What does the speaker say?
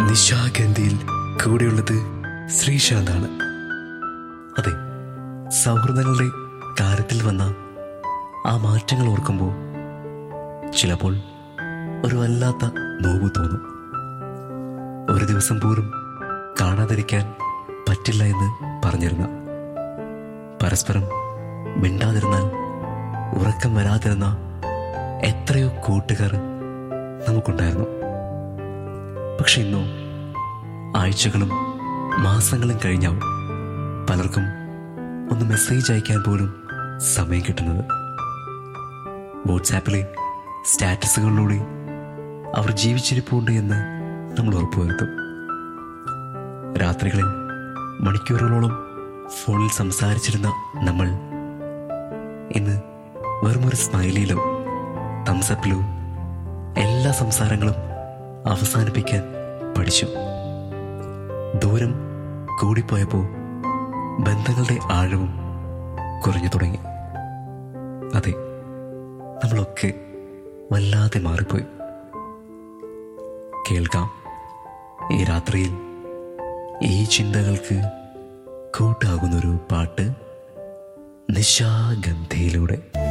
നിശാഗന്ധിയിൽ കൂടെയുള്ളത് ശ്രീശാന്താണ് അതെ സൗഹൃദങ്ങളുടെ കാര്യത്തിൽ വന്ന ആ മാറ്റങ്ങൾ ഓർക്കുമ്പോൾ ചിലപ്പോൾ ഒരു വല്ലാത്ത നോവ് തോന്നും ഒരു ദിവസം പോലും കാണാതിരിക്കാൻ പറ്റില്ല എന്ന് പറഞ്ഞിരുന്ന പരസ്പരം മിണ്ടാതിരുന്നാൽ ഉറക്കം വരാതിരുന്ന എത്രയോ കൂട്ടുകാർ നമുക്കുണ്ടായിരുന്നു പക്ഷെ ഇന്നോ ആഴ്ചകളും മാസങ്ങളും കഴിഞ്ഞാവും പലർക്കും ഒന്ന് മെസ്സേജ് അയക്കാൻ പോലും സമയം കിട്ടുന്നത് വാട്സാപ്പിലെ സ്റ്റാറ്റസുകളിലൂടെ അവർ ജീവിച്ചിരിപ്പുണ്ട് എന്ന് നമ്മൾ ഉറപ്പുവരുത്തും രാത്രികളിൽ മണിക്കൂറുകളോളം ഫോണിൽ സംസാരിച്ചിരുന്ന നമ്മൾ ഇന്ന് വെറുമൊരു സ്മൈലിയിലോ തംസപ്പിലോ എല്ലാ സംസാരങ്ങളും അവസാനിപ്പിക്കാൻ പഠിച്ചു ദൂരം കൂടിപ്പോയപ്പോൾ ബന്ധങ്ങളുടെ ആഴവും കുറഞ്ഞു തുടങ്ങി അതെ നമ്മളൊക്കെ വല്ലാതെ മാറിപ്പോയി കേൾക്കാം ഈ രാത്രിയിൽ ഈ ചിന്തകൾക്ക് കൂട്ടാകുന്നൊരു പാട്ട് നിശാഗന്ധിയിലൂടെ